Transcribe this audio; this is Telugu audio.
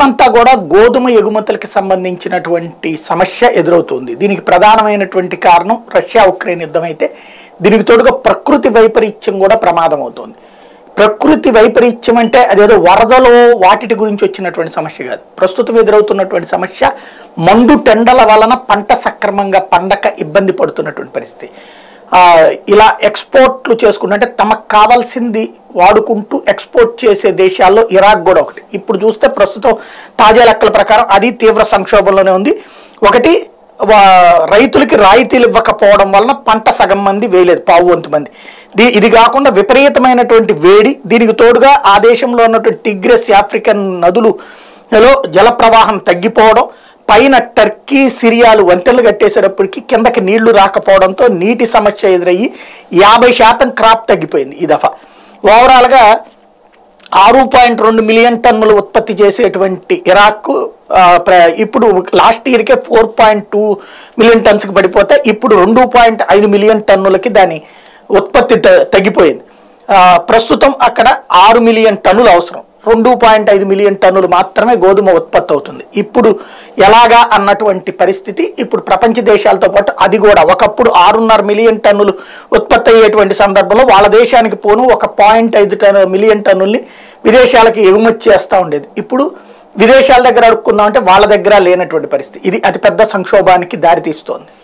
ప్రపంచమంతా కూడా గోధుమ ఎగుమతులకి సంబంధించినటువంటి సమస్య ఎదురవుతుంది దీనికి ప్రధానమైనటువంటి కారణం రష్యా ఉక్రెయిన్ యుద్ధం అయితే దీనికి తోడుగా ప్రకృతి వైపరీత్యం కూడా ప్రమాదం అవుతుంది ప్రకృతి వైపరీత్యం అంటే అదేదో వరదలో వాటిటి గురించి వచ్చినటువంటి సమస్య కాదు ప్రస్తుతం ఎదురవుతున్నటువంటి సమస్య మండు టెండల వలన పంట సక్రమంగా పండక ఇబ్బంది పడుతున్నటువంటి పరిస్థితి ఆ, ఇలా ఎక్స్పోర్ట్లు చేసుకుంటూ అంటే తమకు కావాల్సింది వాడుకుంటూ ఎక్స్పోర్ట్ చేసే దేశాల్లో ఇరాక్ కూడా ఒకటి ఇప్పుడు చూస్తే ప్రస్తుతం తాజా లెక్కల ప్రకారం అది తీవ్ర సంక్షోభంలోనే ఉంది ఒకటి వా- రైతులకి రాయితీలు ఇవ్వకపోవడం వలన పంట సగం మంది వేయలేదు పావు వంతు మంది దీ ఇది కాకుండా విపరీతమైనటువంటి వేడి దీనికి తోడుగా ఆ దేశంలో ఉన్నటువంటి టిగ్రెస్ ఆఫ్రికన్ నదులలో జల ప్రవాహం తగ్గిపోవడం పైన టర్కీ సిరియాలు వంతెనలు కట్టేసేటప్పటికి కిందకి నీళ్లు రాకపోవడంతో నీటి సమస్య ఎదురయ్యి యాభై శాతం క్రాప్ తగ్గిపోయింది ఈ దఫా ఓవరాల్గా ఆరు పాయింట్ రెండు మిలియన్ టన్నులు ఉత్పత్తి చేసేటువంటి ఇరాక్ ఆ, ప్ర- ఇప్పుడు లాస్ట్ ఇయర్కే ఫోర్ పాయింట్ టూ మిలియన్ టన్స్కి పడిపోతే ఇప్పుడు రెండు పాయింట్ ఐదు మిలియన్ టన్నులకి దాని ఉత్పత్తి త- తగ్గిపోయింది ఆ, ప్రస్తుతం అక్కడ ఆరు మిలియన్ టన్నులు అవసరం రెండు పాయింట్ ఐదు మిలియన్ టన్నులు మాత్రమే గోధుమ ఉత్పత్తి అవుతుంది ఇప్పుడు ఎలాగా అన్నటువంటి పరిస్థితి ఇప్పుడు ప్రపంచ దేశాలతో పాటు అది కూడా ఒకప్పుడు ఆరున్నర మిలియన్ టన్నులు ఉత్పత్తి అయ్యేటువంటి సందర్భంలో వాళ్ళ దేశానికి పోను ఒక పాయింట్ ఐదు టన్ మిలియన్ టన్నుల్ని విదేశాలకి ఎగుమతి చేస్తూ ఉండేది ఇప్పుడు విదేశాల దగ్గర అడుక్కుందాం అంటే వాళ్ళ దగ్గర లేనటువంటి పరిస్థితి ఇది అతిపెద్ద సంక్షోభానికి దారితీస్తోంది